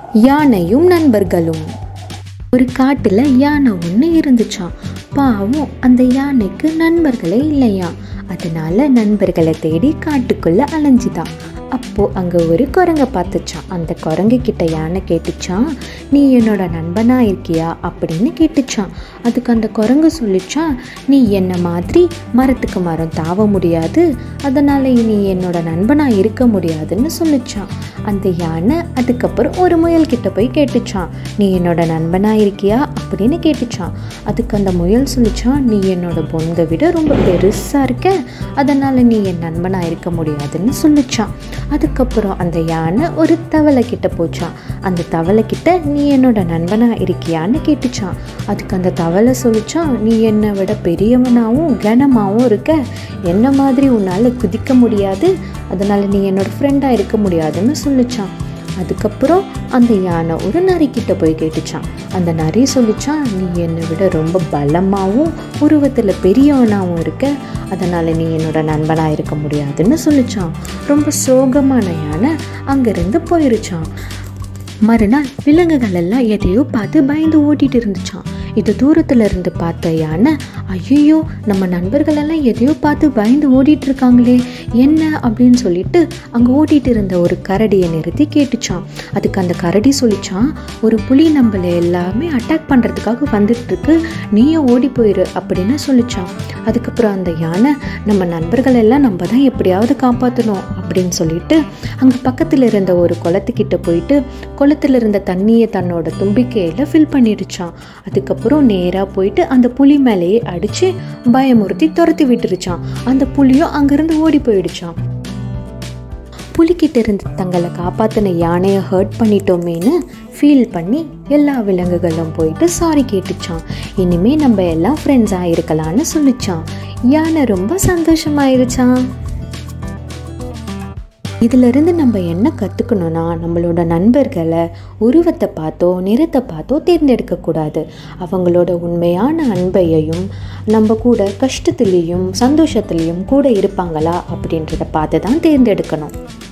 யானையும் நண்பர்களும் ஒரு காட்டில் யானை ஒன்று இருந்துச்சாம் பாவம் அந்த யானைக்கு நண்பர்களே இல்லையா அதனால நண்பர்களை தேடி காட்டுக்குள்ள அலைஞ்சுதான் அப்போ அங்கே ஒரு குரங்கை பார்த்துச்சான் அந்த குரங்கு கிட்ட யானை கேட்டுச்சான் நீ என்னோட நண்பனா இருக்கியா அப்படின்னு கேட்டுச்சான் அதுக்கு அந்த குரங்கு சொல்லிச்சான் நீ என்ன மாதிரி மரத்துக்கு மரம் தாவ முடியாது அதனால நீ என்னோட நண்பனா இருக்க முடியாதுன்னு சொல்லிச்சான் அந்த யானை அதுக்கப்புறம் ஒரு முயல் கிட்ட போய் கேட்டுச்சான் நீ என்னோட நண்பனா இருக்கியா அப்படின்னு கேட்டுச்சான் அதுக்கு அந்த முயல் சொல்லிச்சான் நீ என்னோட பொந்தை விட ரொம்ப பெருசா இருக்க அதனால நீ என் நண்பனா இருக்க முடியாதுன்னு சொல்லிச்சான் அதுக்கப்புறம் அந்த யானை ஒரு தவளை கிட்ட போச்சான் அந்த தவளை கிட்ட நீ என்னோட நண்பனா இருக்கியான்னு கேட்டுச்சான் அதுக்கு அந்த தவளை சொல்லிச்சான் நீ என்னை விட பெரியவனாகவும் கனமாகவும் இருக்க என்ன மாதிரி உன்னால் குதிக்க முடியாது அதனால நீ என்னோட ஃப்ரெண்டாக இருக்க முடியாதுன்னு சொல்லிச்சான் அதுக்கப்புறம் அந்த யானை ஒரு நரி கிட்ட போய் கேட்டுச்சான் அந்த நரி சொல்லிச்சான் நீ என்னை விட ரொம்ப பலமாகவும் உருவத்தில் பெரியவனாகவும் இருக்க அதனால் நீ என்னோட நண்பனாக இருக்க முடியாதுன்னு சொல்லிச்சான் ரொம்ப சோகமான யானை அங்கேருந்து போயிருச்சான் மறுநாள் விலங்குகள் எல்லாம் எதையோ பார்த்து பயந்து ஓட்டிட்டு இருந்துச்சான் இது தூரத்துல இருந்து பார்த்த யானை ஐயோ நம்ம நண்பர்கள் எல்லாம் எதையோ பார்த்து பயந்து ஓடிட்டு இருக்காங்களே என்ன அப்படின்னு சொல்லிட்டு அங்கே ஓட்டிட்டு இருந்த ஒரு கரடியை நிறுத்தி கேட்டுச்சான் அதுக்கு அந்த கரடி சொல்லிச்சான் ஒரு புலி நம்மளை எல்லாமே அட்டாக் பண்ணுறதுக்காக வந்துட்டு இருக்கு நீயும் ஓடி போயிரு அப்படின்னு சொல்லிச்சான் அதுக்கப்புறம் அந்த யானை நம்ம நண்பர்கள் எல்லாம் நம்ம தான் எப்படியாவது காப்பாற்றணும் அப்படின்னு சொல்லிட்டு அங்கே பக்கத்தில் இருந்த ஒரு குளத்துக்கிட்ட போயிட்டு குளத்துல இருந்த தண்ணியை தன்னோட தும்பிக்கையில் ஃபில் பண்ணிடுச்சான் அதுக்கப்புறம் நேராக போயிட்டு அந்த புலி மேலேயே அடித்து பயமுறுத்தி துரத்தி விட்டுருச்சான் அந்த புலியும் அங்கேருந்து ஓடி போயிடுச்சான் புலிக்கிட்ட இருந்து தங்களை காப்பாற்றின யானையை ஹர்ட் பண்ணிட்டோமேன்னு ஃபீல் பண்ணி எல்லா விலங்குகளும் போயிட்டு சாரி கேட்டுச்சான் இனிமே நம்ம எல்லாம் ஃப்ரெண்ட்ஸாக இருக்கலாம்னு சொல்லிச்சான் யானை ரொம்ப சந்தோஷமாயிருச்சான் இதிலிருந்து நம்ம என்ன கற்றுக்கணும்னா நம்மளோட நண்பர்களை உருவத்தை பார்த்தோ நிறத்தை பார்த்தோ தேர்ந்தெடுக்கக்கூடாது அவங்களோட உண்மையான அன்பையையும் நம்ம கூட கஷ்டத்துலேயும் சந்தோஷத்துலேயும் கூட இருப்பாங்களா அப்படின்றத பார்த்து தான் தேர்ந்தெடுக்கணும்